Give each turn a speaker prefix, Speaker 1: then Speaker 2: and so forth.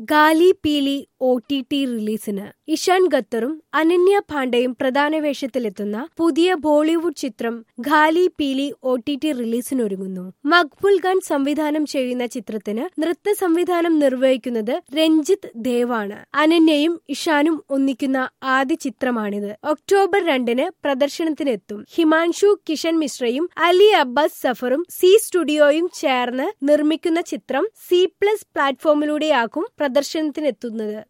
Speaker 1: ഗാലി പീലി O T T റിലീസിന് ഇഷാൻ ഖത്തറും അനന്യ പാണ്ഡെയും പ്രധാന വേഷത്തിലെത്തുന്ന പുതിയ ബോളിവുഡ് ചിത്രം Khaali Peeli O T T റിലീസിനൊരുങ്ങുന്നു മക്ബുൽ ഖാൻ സംവിധാനം ചെയ്യുന്ന ചിത്രത്തിന് നൃത്ത സംവിധാനം നിർവഹിക്കുന്നത് രഞ്ജിത്ത് ദേവാണ് അനന്യയും ഇഷാനും ഒന്നിക്കുന്ന ആദ്യ ചിത്രമാണിത് ഒക്ടോബർ രണ്ടിന് പ്രദർശനത്തിനെത്തും ഹിമാൻഷു കിഷൻ മിശ്രയും അലി അബ്ബാസ് സഫറും സി സ്റ്റുഡിയോയും ചേർന്ന് നിർമ്മിക്കുന്ന ചിത്രം സി പ്ലസ് പ്ലാറ്റ്ഫോമിലൂടെയാക്കും പ്രദർശനത്തിനെത്തുന്നത്